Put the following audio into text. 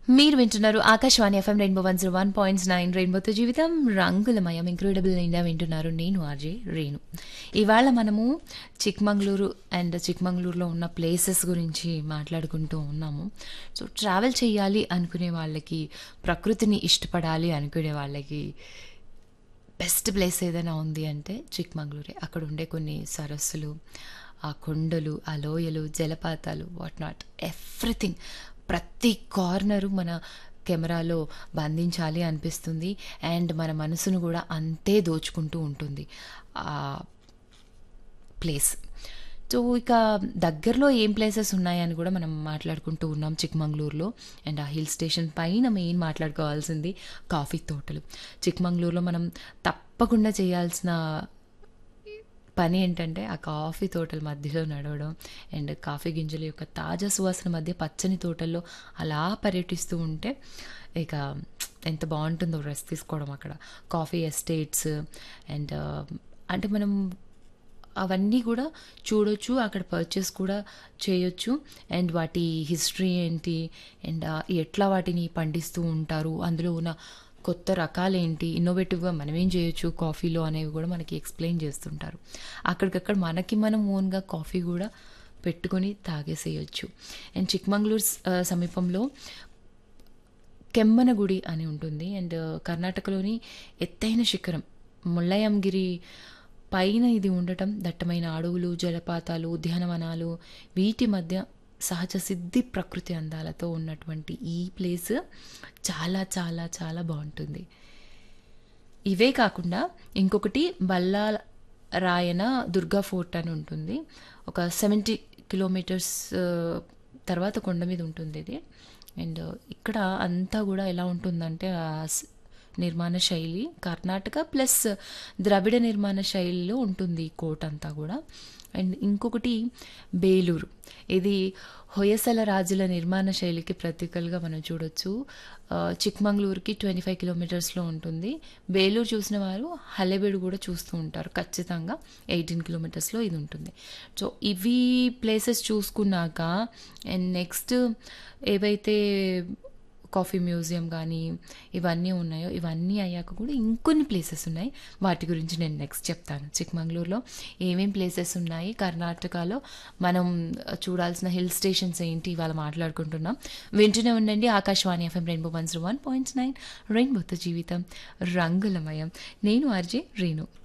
మీరు వింటున్నారు Akashvani FM rainbow one zero one points nine రెయిన్బోతో జీవితం రంగులమయం ఇంక్రెడిబుల్ ఇండియా వింటున్నారు నేను ఆర్జే రేణు ఇవాళ మనము చిక్మంగళూరు అండ్ చిక్మంగళూరులో ఉన్న ప్లేసెస్ గురించి మాట్లాడుకుంటూ ఉన్నాము సో ట్రావెల్ చేయాలి అనుకునే వాళ్ళకి ప్రకృతిని ఇష్టపడాలి అనుకునే వాళ్ళకి బెస్ట్ ప్లేస్ ఏదైనా ఉంది అంటే చిక్మంగళూరే అక్కడ ఉండే కొన్ని సరస్సులు ఆ కొండలు ఆ లోయలు జలపాతాలు వాట్ నాట్ ఎవ్రీథింగ్ ప్రతి కార్నరు మన కెమెరాలో బంధించాలి అనిపిస్తుంది అండ్ మన మనసును కూడా అంతే దోచుకుంటూ ఉంటుంది ఆ ప్లేస్ సో ఇక దగ్గరలో ఏం ప్లేసెస్ ఉన్నాయని కూడా మనం మాట్లాడుకుంటూ ఉన్నాం చిక్మంగళూరులో అండ్ ఆ హిల్ స్టేషన్ పైన మెయిన్ మాట్లాడుకోవాల్సింది కాఫీ తోటలు చిక్మంగళూరులో మనం తప్పకుండా చేయాల్సిన పని ఏంటంటే ఆ కాఫీ తోటల మధ్యలో నడవడం అండ్ కాఫీ గింజల యొక్క తాజా సువాసన మధ్య పచ్చని తోటల్లో అలా పర్యటిస్తూ ఉంటే ఇక ఎంత బాగుంటుందో రెస్ట్ తీసుకోవడం అక్కడ కాఫీ ఎస్టేట్స్ అండ్ అంటే మనం అవన్నీ కూడా చూడొచ్చు అక్కడ పర్చేస్ కూడా చేయొచ్చు అండ్ వాటి హిస్టరీ ఏంటి అండ్ ఎట్లా వాటిని పండిస్తూ ఉంటారు అందులో ఉన్న కొత్త రకాలేంటి ఇన్నోవేటివ్గా మనం ఏం చేయొచ్చు కాఫీలో అనేవి కూడా మనకి ఎక్స్ప్లెయిన్ చేస్తుంటారు అక్కడికక్కడ మనకి మనం ఓన్గా కాఫీ కూడా పెట్టుకొని తాగేసేయచ్చు అండ్ చిక్మంగళూరు సమీపంలో కెమ్మనగుడి అని ఉంటుంది అండ్ కర్ణాటకలోని ఎత్తైన శిఖరం ముల్లయంగిరి పైన ఇది ఉండటం దట్టమైన అడవులు జలపాతాలు ఉద్యానవనాలు వీటి మధ్య సహజ సిద్ధి ప్రకృతి అందాలతో ఉన్నటువంటి ఈ ప్లేస్ చాలా చాలా చాలా బాగుంటుంది ఇవే కాకుండా ఇంకొకటి బల్లాల రాయన దుర్గా ఫోర్ట్ అని ఉంటుంది ఒక సెవెంటీ కిలోమీటర్స్ తర్వాత కొండ మీద ఉంటుంది ఇది అండ్ ఇక్కడ అంతా కూడా ఎలా ఉంటుందంటే నిర్మాణ శైలి కర్ణాటక ప్లస్ ద్రవిడ నిర్మాణ శైలిలో ఉంటుంది ఈ కోట అంతా కూడా అండ్ ఇంకొకటి బేలూరు ఇది హొయసల రాజుల నిర్మాణ శైలికి ప్రతీకలుగా మనం చూడొచ్చు చిక్మంగళూరుకి ట్వంటీ ఫైవ్ కిలోమీటర్స్లో ఉంటుంది బేలూరు చూసిన వారు హలెబేడు కూడా చూస్తూ ఉంటారు ఖచ్చితంగా ఎయిటీన్ కిలోమీటర్స్లో ఇది ఉంటుంది సో ఇవి ప్లేసెస్ చూసుకున్నాక అండ్ నెక్స్ట్ ఏవైతే కాఫీ మ్యూజియం కానీ ఇవన్నీ ఉన్నాయో ఇవన్నీ అయ్యాక కూడా ఇంకొన్ని ప్లేసెస్ ఉన్నాయి వాటి గురించి నేను నెక్స్ట్ చెప్తాను చిక్మంగళూరులో ఏమేం ప్లేసెస్ ఉన్నాయి కర్ణాటకలో మనం చూడాల్సిన హిల్ స్టేషన్స్ ఏంటి ఇవాళ మాట్లాడుకుంటున్నాం వింటూనే ఉండండి Akashvani FM rainbow one zero one point nine రెయిన్బోతో జీవితం రంగులమయం నేను ఆర్జే రేణు